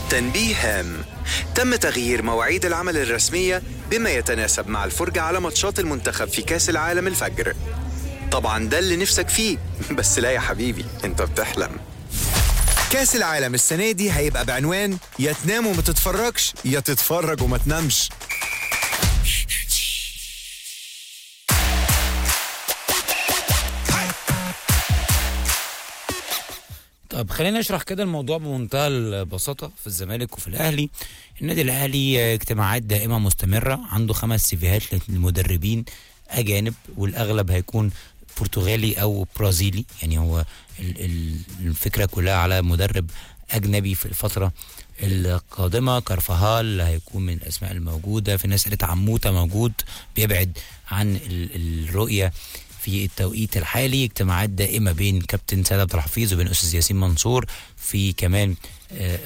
تنبيه هام تم تغيير مواعيد العمل الرسمية بما يتناسب مع الفرجة على ماتشات المنتخب في كأس العالم الفجر طبعا ده اللي نفسك فيه بس لا يا حبيبي انت بتحلم كاس العالم السنة دي هيبقى بعنوان يا تنام وما تتفرجش يا تتفرج وما تنامش طب خلينا نشرح كده الموضوع بمنتهى البساطة في الزمالك وفي الأهلي النادي الأهلي اجتماعات دائمة مستمرة عنده خمس سيفيهات للمدربين أجانب والأغلب هيكون برتغالي أو برازيلي يعني هو ال- ال- الفكرة كلها على مدرب أجنبي في الفترة القادمة كارفاهال هيكون من الأسماء الموجودة في ناس قالت عموتة موجود بيبعد عن ال- الرؤية في التوقيت الحالي اجتماعات دائمة بين كابتن سيد عبد الحفيظ وبين أستاذ ياسين منصور في كمان آه،